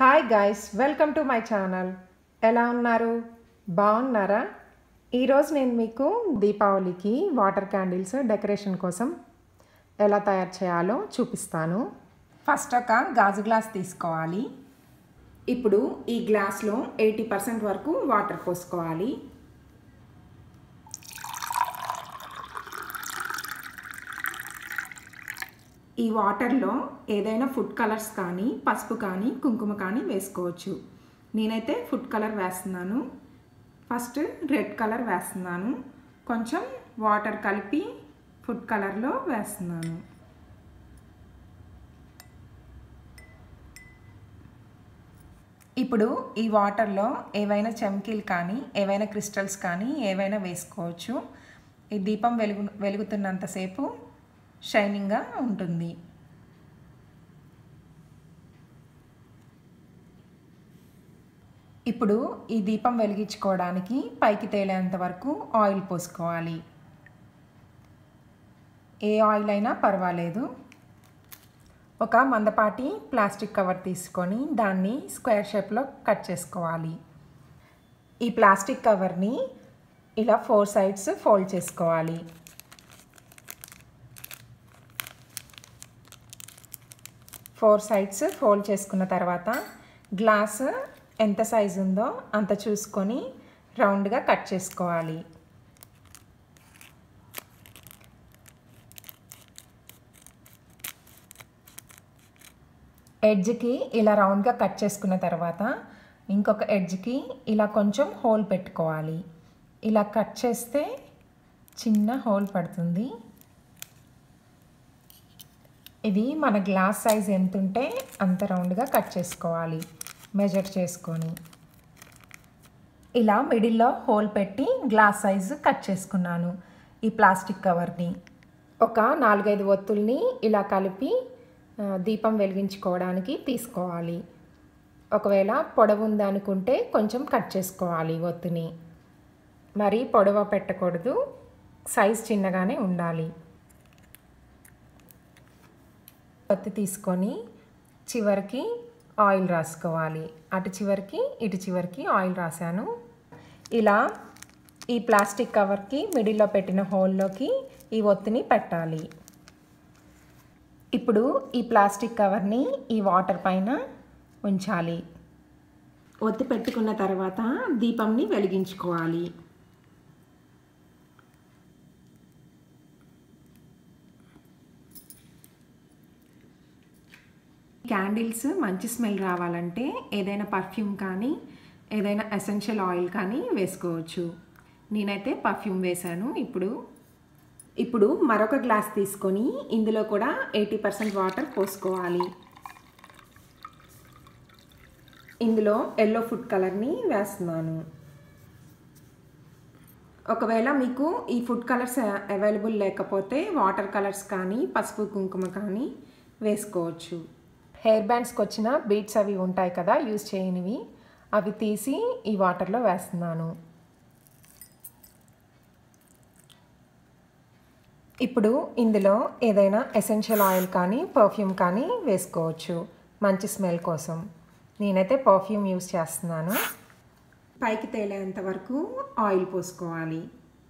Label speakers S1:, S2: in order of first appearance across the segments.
S1: hi guys welcome to my channel ఎలా ఉన్నారు బాగున్నారా ఈరోజు నేను మీకు దీపావళికి వాటర్ క్యాండిల్స్ డెకరేషన్ కోసం ఎలా తయారు చేయాలో చూపిస్తాను ఫస్ట్ ఒక గాజు గ్లాస్ తీసుకోవాలి ఇప్పుడు ఈ గ్లాస్లో ఎయిటీ పర్సెంట్ వరకు వాటర్ పోసుకోవాలి ఈ వాటర్లో ఏదైనా ఫుడ్ కలర్స్ కానీ పసుపు కానీ కుంకుమ కానీ వేసుకోవచ్చు నేనైతే ఫుడ్ కలర్ వేస్తున్నాను ఫస్ట్ రెడ్ కలర్ వేస్తున్నాను కొంచెం వాటర్ కలిపి ఫుడ్ కలర్లో వేస్తున్నాను ఇప్పుడు ఈ వాటర్లో ఏవైనా చెమ్కీలు కానీ ఏవైనా క్రిస్టల్స్ కానీ ఏవైనా వేసుకోవచ్చు ఈ దీపం వెలుగు వెలుగుతున్నంతసేపు షైనింగ్గా ఉంటుంది ఇప్పుడు ఈ దీపం వెలిగించుకోవడానికి పైకి తేలేంత వరకు ఆయిల్ పోసుకోవాలి ఏ ఆయిల్ అయినా పర్వాలేదు ఒక మందపాటి ప్లాస్టిక్ కవర్ తీసుకొని దాన్ని స్క్వేర్ షేప్లో కట్ చేసుకోవాలి ఈ ప్లాస్టిక్ కవర్ని ఇలా ఫోర్ సైడ్స్ ఫోల్డ్ చేసుకోవాలి ఫోర్ సైడ్స్ ఫోల్డ్ చేసుకున్న తర్వాత గ్లాస్ ఎంత సైజు ఉందో అంత చూసుకొని రౌండ్గా కట్ చేసుకోవాలి ఎడ్జ్కి ఇలా రౌండ్గా కట్ చేసుకున్న తర్వాత ఇంకొక ఎడ్జ్కి ఇలా కొంచెం హోల్ పెట్టుకోవాలి ఇలా కట్ చేస్తే చిన్న హోల్ పడుతుంది ఇది మన గ్లాస్ సైజ్ ఎంత ఉంటే అంత రౌండ్గా కట్ చేసుకోవాలి మెజర్ చేసుకొని ఇలా మిడిల్లో హోల్ పెట్టి గ్లాస్ సైజు కట్ చేసుకున్నాను ఈ ప్లాస్టిక్ కవర్ని ఒక నాలుగైదు ఒత్తుల్ని ఇలా కలిపి దీపం వెలిగించుకోవడానికి తీసుకోవాలి ఒకవేళ పొడవు ఉందనుకుంటే కొంచెం కట్ చేసుకోవాలి ఒత్తుని మరి పొడవ పెట్టకూడదు సైజ్ చిన్నగానే ఉండాలి ఒత్తి తీసుకొని చివరికి ఆయిల్ రాసుకోవాలి అటు చివరికి ఇటు చివరికి ఆయిల్ రాశాను ఇలా ఈ ప్లాస్టిక్ కవర్కి మిడిల్లో పెట్టిన హోల్లోకి ఈ ఒత్తిని పెట్టాలి ఇప్పుడు ఈ ప్లాస్టిక్ కవర్ని ఈ వాటర్ పైన ఉంచాలి ఒత్తి పెట్టుకున్న తర్వాత దీపంని వెలిగించుకోవాలి క్యాండిల్స్ మంచి స్మెల్ రావాలంటే ఏదైనా పర్ఫ్యూమ్ కానీ ఏదైనా ఎసెన్షియల్ ఆయిల్ కానీ వేసుకోవచ్చు నేనైతే పర్ఫ్యూమ్ వేశాను ఇప్పుడు ఇప్పుడు మరొక గ్లాస్ తీసుకొని ఇందులో కూడా ఎయిటీ పర్సెంట్ వాటర్ పోసుకోవాలి ఇందులో ఎల్లో ఫుడ్ కలర్ని వేస్తున్నాను ఒకవేళ మీకు ఈ ఫుడ్ కలర్స్ అవైలబుల్ లేకపోతే వాటర్ కలర్స్ కానీ పసుపు కుంకుమ కానీ వేసుకోవచ్చు హెయిర్ బ్యాండ్స్కి వచ్చిన బీట్స్ అవి ఉంటాయి కదా యూజ్ చేయనివి అవి తీసి ఈ వాటర్లో వేస్తున్నాను ఇప్పుడు ఇందులో ఏదైనా ఎసెన్షియల్ ఆయిల్ కానీ పర్ఫ్యూమ్ కానీ వేసుకోవచ్చు మంచి స్మెల్ కోసం నేనైతే పర్ఫ్యూమ్ యూస్ చేస్తున్నాను పైకి తేలేంత వరకు ఆయిల్ పోసుకోవాలి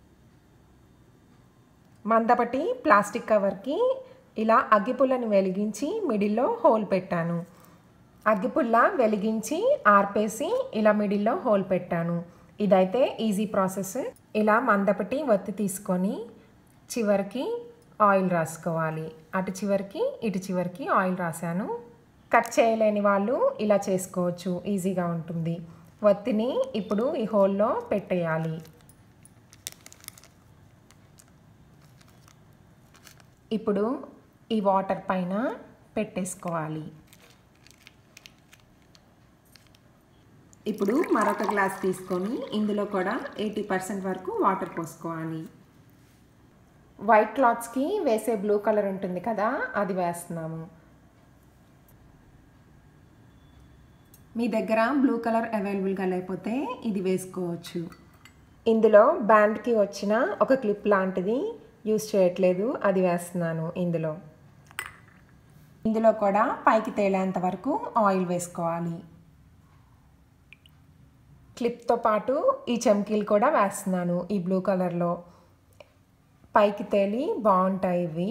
S1: మందపటి ప్లాస్టిక్ కవర్కి ఇలా అగ్గిపుల్లని వెలిగించి మిడిల్లో హోల్ పెట్టాను అగ్గిపుల్ల వెలిగించి ఆర్పేసి ఇలా మిడిల్లో హోల్ పెట్టాను ఇదైతే ఈజీ ప్రాసెస్ ఇలా మందపటి ఒత్తి తీసుకొని చివరికి ఆయిల్ రాసుకోవాలి అటు చివరికి ఇటు చివరికి ఆయిల్ రాశాను కట్ చేయలేని వాళ్ళు ఇలా చేసుకోవచ్చు ఈజీగా ఉంటుంది ఒత్తిని ఇప్పుడు ఈ హోల్లో పెట్టేయాలి ఇప్పుడు ఈ వాటర్ పైన పెట్టేసుకోవాలి ఇప్పుడు మరొక గ్లాస్ తీసుకొని ఇందులో కూడా ఎయిటీ పర్సెంట్ వరకు వాటర్ పోసుకోవాలి వైట్ క్లాత్స్కి వేసే బ్లూ కలర్ ఉంటుంది కదా అది వేస్తున్నాము మీ దగ్గర బ్లూ కలర్ అవైలబుల్గా లేకపోతే ఇది వేసుకోవచ్చు ఇందులో బ్యాండ్కి వచ్చిన ఒక క్లిప్ లాంటిది యూస్ చేయట్లేదు అది వేస్తున్నాను ఇందులో ఇందులో కూడా పైకి తేలేంత వరకు ఆయిల్ వేసుకోవాలి క్లిప్తో పాటు ఈ చమ్కీలు కూడా వేస్తున్నాను ఈ బ్లూ కలర్లో పైకి తేలి బాగుంటాయి ఇవి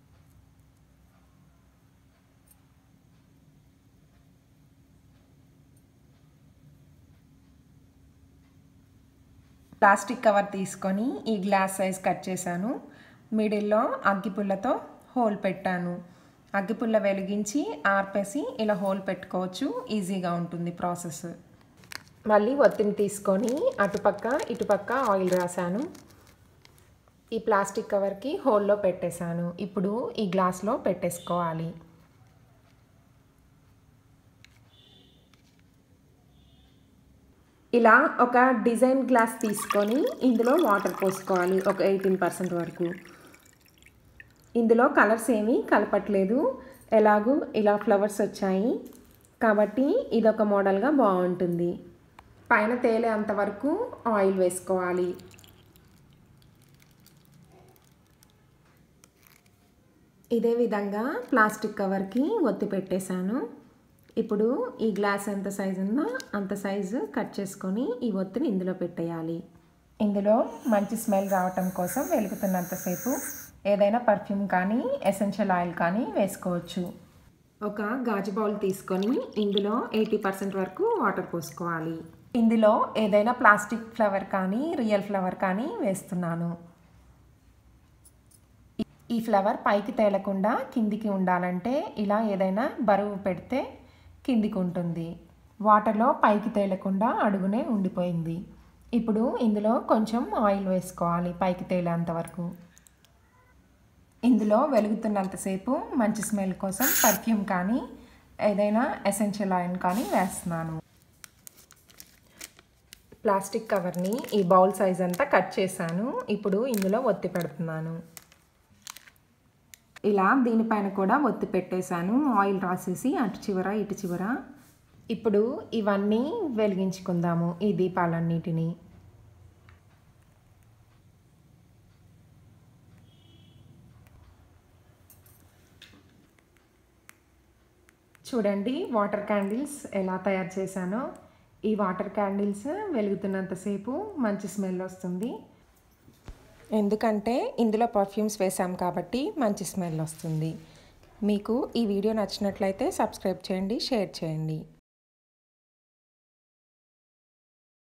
S1: ప్లాస్టిక్ కవర్ తీసుకొని ఈ గ్లాస్ సైజ్ కట్ చేశాను మిడిల్లో అగ్గిపుల్లతో హోల్ పెట్టాను అగ్గిపుల్ల వెలిగించి ఆర్పేసి ఇలా హోల్ పెట్టుకోవచ్చు ఈజీగా ఉంటుంది ప్రాసెస్ మళ్ళీ ఒత్తిని తీసుకొని అటుపక్క ఇటుపక్క ఆయిల్ రాశాను ఈ ప్లాస్టిక్ కవర్కి హోల్లో పెట్టేశాను ఇప్పుడు ఈ గ్లాస్లో పెట్టేసుకోవాలి ఇలా ఒక డిజైన్ గ్లాస్ తీసుకొని ఇందులో వాటర్ పోసుకోవాలి ఒక ఎయిటీన్ పర్సెంట్ వరకు ఇందులో కలర్స్ ఏమీ కలపట్లేదు ఎలాగూ ఇలా ఫ్లవర్స్ వచ్చాయి కాబట్టి ఇదొక మోడల్గా బాగుంటుంది పైన తేలే అంతవరకు ఆయిల్ వేసుకోవాలి ఇదే విధంగా ప్లాస్టిక్ కవర్కి ఒత్తి పెట్టేశాను ఇప్పుడు ఈ గ్లాస్ ఎంత సైజు ఉందో అంత సైజు కట్ చేసుకొని ఈ ఒత్తిని ఇందులో పెట్టేయాలి ఇందులో మంచి స్మెల్ రావటం కోసం వెలుగుతున్నంతసేపు ఏదైనా పర్ఫ్యూమ్ కానీ ఎసెన్షియల్ ఆయిల్ కానీ వేసుకోవచ్చు ఒక గాజు బౌల్ తీసుకొని ఇందులో ఎయిటీ పర్సెంట్ వరకు వాటర్ పోసుకోవాలి ఇందులో ఏదైనా ప్లాస్టిక్ ఫ్లవర్ కానీ రియల్ ఫ్లవర్ కానీ వేస్తున్నాను ఈ ఫ్లవర్ పైకి తేలకుండా కిందికి ఉండాలంటే ఇలా ఏదైనా బరువు పెడితే కిందికి ఉంటుంది వాటర్లో పైకి తేలకుండా అడుగునే ఉండిపోయింది ఇప్పుడు ఇందులో కొంచెం ఆయిల్ వేసుకోవాలి పైకి తేలేంత వరకు ఇందులో వెలుగుతున్నంతసేపు మంచి స్మెల్ కోసం పర్ఫ్యూమ్ కానీ ఏదైనా ఎసెన్షియల్ ఆయిల్ కానీ వేస్తున్నాను ప్లాస్టిక్ కవర్ని ఈ బౌల్ సైజ్ అంతా కట్ చేశాను ఇప్పుడు ఇందులో ఒత్తి పెడుతున్నాను ఇలా దీనిపైన కూడా ఒత్తి పెట్టేశాను ఆయిల్ రాసేసి అటు చివర ఇటు చివర ఇప్పుడు ఇవన్నీ వెలిగించుకుందాము ఈ దీపాలన్నిటినీ చూడండి వాటర్ క్యాండిల్స్ ఎలా తయారు చేశానో ఈ వాటర్ క్యాండిల్స్ వెలుగుతున్నంతసేపు మంచి స్మెల్ వస్తుంది ఎందుకంటే ఇందులో పర్ఫ్యూమ్స్ వేసాం కాబట్టి మంచి స్మెల్ వస్తుంది మీకు ఈ వీడియో నచ్చినట్లయితే సబ్స్క్రైబ్ చేయండి షేర్ చేయండి